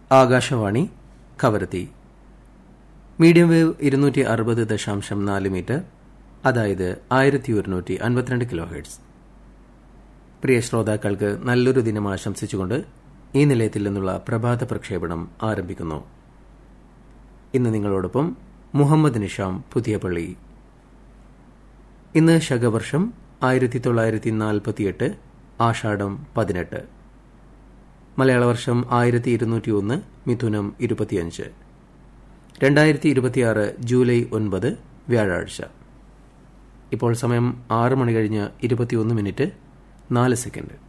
Akashvani Kavaratti medium wave ഇരുന്നൂറ്റി അറുപത് ദശാംശം നാല് മീറ്റർ അതായത് ആയിരത്തി ഒരുന്നൂറ്റി അൻപത്തിരണ്ട് കിലോ ഹെർട്സ് പ്രിയ ശ്രോതാക്കൾക്ക് നല്ലൊരു ദിനം ആശംസിച്ചുകൊണ്ട് ഈ നിലയത്തിൽ നിന്നുള്ള പ്രഭാത പ്രക്ഷേപണം ആരംഭിക്കുന്നു ഇന്ന് നിങ്ങളോടൊപ്പം മുഹമ്മദ് നിഷാം പുതിയപള്ളി ഇന്ന് ശകവർഷം ആയിരത്തി തൊള്ളായിരത്തി നാൽപ്പത്തിയെട്ട് ആഷാഢം പതിനെട്ട് മലയാള വർഷം ആയിരത്തി ഇരുന്നൂറ്റി ഒന്ന് മിഥുനം ഇരുപത്തിയഞ്ച് രണ്ടായിരത്തി ഇരുപത്തിയാറ് ജൂലൈ ഒൻപത് വ്യാഴാഴ്ച ഇപ്പോൾ സമയം ആറ് മണി കഴിഞ്ഞ് ഇരുപത്തിയൊന്ന് മിനിറ്റ് നാല് സെക്കൻഡ്